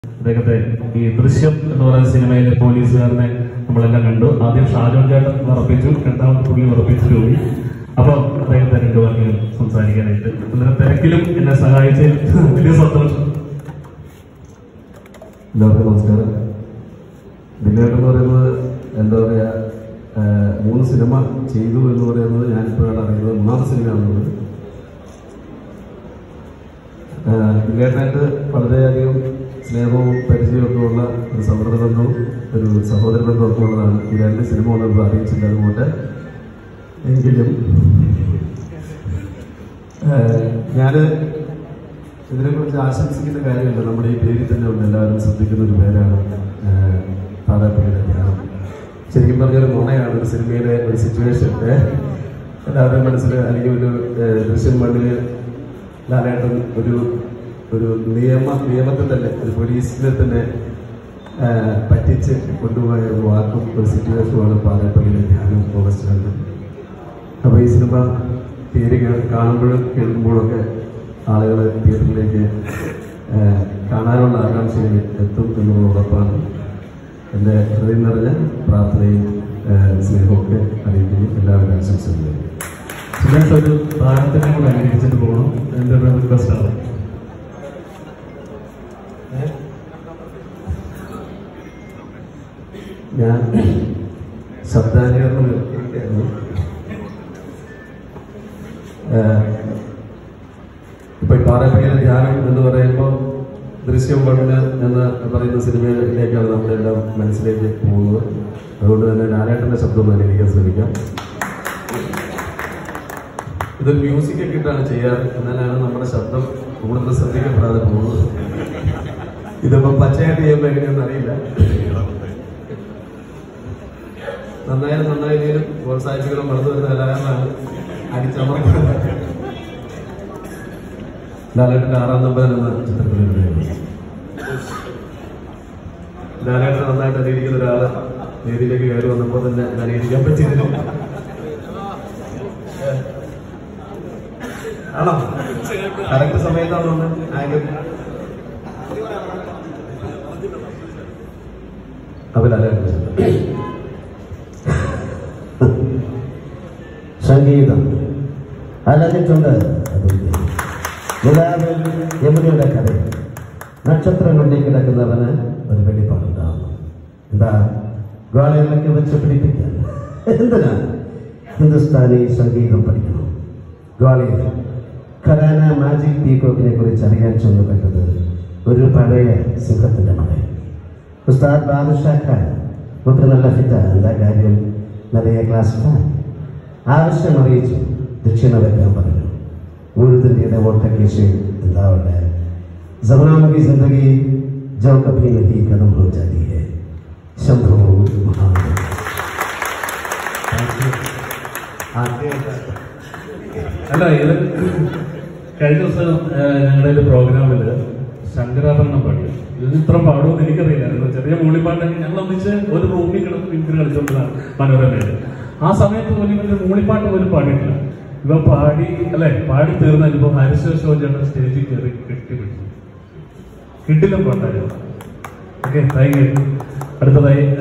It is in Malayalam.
അദ്ദേഹത്തെ ഈ ദൃശ്യം എന്ന് പറയുന്ന സിനിമയിലെ പോലീസുകാരനെ നമ്മളെല്ലാം കണ്ടു ആദ്യം ഷാജോൺ ചേട്ടൻ ഉറപ്പിച്ചു രണ്ടാമത് പുള്ളി ഉറപ്പിച്ചു പോയി അപ്പൊ അദ്ദേഹത്തെ രണ്ടു വാക്കുകൾ സംസാരിക്കാനായിട്ട് അന്നേരം തിരക്കിലും എന്നെ സഹായിച്ചതിൽ വലിയ സന്തോഷം എല്ലാവർക്കും നമസ്കാരം ദിനേട്ടൻ എന്ന് പറയുന്നത് എന്താ പറയുക മൂന്ന് സിനിമ ചെയ്തു എന്ന് പറയുന്നത് ഞാനിപ്പോഴാണ് അറിയുന്നത് മൂന്നാമത്തെ സിനിമയാണെന്നുള്ളത് ദിനേട്ടനായിട്ട് വളരെയധികം സ്നേഹവും പരിചയമൊക്കെ ഉള്ള ഒരു സൗഹൃദ ബന്ധവും ഒരു സഹോദര ബന്ധവും ഒക്കെ ഉള്ളതാണ് ഈ രണ്ട് സിനിമ ഒന്നും അറിയിച്ചില്ല അതുകൊണ്ട് എങ്കിലും ഞാൻ ഇതിനെക്കുറിച്ച് ആശംസിക്കുന്ന കാര്യമില്ല നമ്മുടെ ഈ പേരിൽ തന്നെ ഉണ്ട് എല്ലാവരും ശ്രദ്ധിക്കുന്ന ഒരു പേരാണ് താതാപ്പള്ളിയുടെ ധ്യാനം ശരിക്കും പറഞ്ഞൊരു നുണയാണ് ഒരു സിനിമയിലെ ഒരു സിറ്റുവേഷൻ എല്ലാവരുടെയും മനസ്സിൽ അല്ലെങ്കിൽ ഒരു ഏഹ്, ദൃശ്യം മണ്ണില് ലാലേട്ടൻ ഒരു ഒരു നിയമ നിയമത്തിൽ തന്നെ ഒരു പോലീസിനെ തന്നെ ഏഹ്, പറ്റിച്ച് കൊണ്ടുപോയ ഒരു വാക്കും ഒരു സിറ്റുവേഷനുമാണ് പാലാപ്പള്ളിയിലെ ധ്യാനം ഓഗസ്റ്റ് രണ്ട് അപ്പോൾ ഈ സിനിമ പേര് കേ- കാണുമ്പോഴും കേൾക്കുമ്പോഴൊക്കെ ആളുകൾ തിയേറ്ററിലേക്ക് ഏഹ്, കാണാനുള്ള ആകാംക്ഷയിൽ എത്തും എന്നുള്ള ഉറപ്പാണ് എൻ്റെ ഹൃദയം നിറഞ്ഞ പ്രാർത്ഥനയും ഏഹ്, സ്നേഹമൊക്കെ അറിയിക്കുന്നു എല്ലാവരും ആശംസിക്കുന്നു ഇതിനകത്ത് ഒരു താരത്തിനെ കൂടെ അനുകരിച്ചിട്ട് പോകണം എന്റെ ഒരു റിക്വസ്റ്റ് ആണ് ഞാൻ ശബ്ദാനുകരണം നിർത്തിയിരിക്കുകയായിരുന്നു ഏഹ്, ഇപ്പൊ ഈ പാറപ്പള്ളിയിലെ ധ്യാനം എന്ന് പറയുമ്പോൾ ദൃശ്യം മണ്ണ് എന്ന് പറയുന്ന സിനിമയിലേക്കാണ് നമ്മളെല്ലാം മനസ്സിലേക്ക് പോകുന്നത് അതുകൊണ്ട് തന്നെ ലാലേട്ടന്റെ ശബ്ദം ഒന്ന് അനുകരിക്കാൻ ശ്രമിക്കാം ഇതൊരു മ്യൂസിക് ഒക്കെ ഇട്ടാണ് ചെയ്യാറ് എന്നാലാണ് നമ്മുടെ ശബ്ദം കൂടുതൽ ശ്രദ്ധിക്കപ്പെടാതെ പോകുന്നത് ഇതിപ്പോ പച്ചയായിട്ട് ചെയ്യുമ്പോൾ എങ്ങനെയാണെന്ന് അറിയില്ല നന്നായാലും നന്നായാലും പ്രോത്സാഹിപ്പിക്കണം വളർന്നു വരുന്ന കലാകാരനാണ് അടിച്ചമർത്തുന്നത് ലാലേട്ടന്റെ ആറാം നമ്പർ എന്ന ചിത്രത്തിലുണ്ട് ലാലേട്ടൻ നന്നായിട്ട് അനുകരിക്കുന്ന ഒരാള് വേദിയിലേക്ക് കയറി വന്നപ്പോൾ തന്നെ അനുകരിക്കാൻ പറ്റിയതിന് ആണോ കറക്റ്റ് സമയത്താണ് വന്ന് ആങ്കർ അപ്പൊ ലാലേട്ടൻ സംഗീതം അലഞ്ഞിട്ടുണ്ട് അതുകൊണ്ട് നിലാവിൽ യമുനയുടെ കഥ നക്ഷത്രങ്ങളിലേക്ക് കിടക്കുന്നവന് ഒരു വെളിപ്പാടുണ്ടാകുന്നു എന്താ ഗ്വാളികളൊക്കെ വെച്ച് പിടിപ്പിക്കാൻ എന്തിനാ ഹിന്ദുസ്ഥാനി സംഗീതം പഠിക്കണം ഗ്വാളിയർ ഖരാന മാജിക് പീകോക്കിനെ കുറിച്ച് അറിയാൻ ചെന്നു കണ്ടത് ഒരു പഴയ സിംഹത്തിന്റെ മകൻ ഉസ്താദ് ബാദുഷാ ഖാൻ നമുക്ക് നല്ല ഫിറ്റാണ് എന്താ കാര്യം നിറയെ ക്ലാസ് ഫാൻ ആവശ്യം അറിയിച്ചു ദക്ഷിണ വെക്കാൻ പറഞ്ഞു ഊരുതിൻ്റെ വോട്ടക്കേശ് എന്താവട്ടെ जमानों की जिंदगी जो कभी नहीं खत्म हो जाती है शंभो महान അല്ല ഇത് കഴിഞ്ഞ ദിവസം ഏഹ്, ഞങ്ങളുടെ ഒരു പ്രോഗ്രാമില് ശങ്കരാഭരണം പാടി ഇത് ഇത്ര പാടുമെന്ന് എനിക്കറിയില്ലായിരുന്നു ചെറിയ മൂളിപ്പാട്ടൊക്കെ ഞങ്ങൾ ഒന്നിച്ച് ഒരു റൂമിൽ കിടന്ന് ഇങ്ങനെ കളിച്ചോണ്ടതാണ് മനോരമയിൽ ആ സമയത്ത് പോലും ഇവര് മൂളിപ്പാട്ട് പോലും പാടിയിട്ടില്ല ഇവ പാടി അല്ലെ പാടി തീർന്ന ഇപ്പൊ ഹരിശോ ചേട്ടൻ സ്റ്റേജിൽ കയറി കെട്ടിപ്പിടിച്ചു കിട്ടിലും പാട്ടായിരുന്നു ഓക്കെ താങ്ക് യു അടുത്തതായി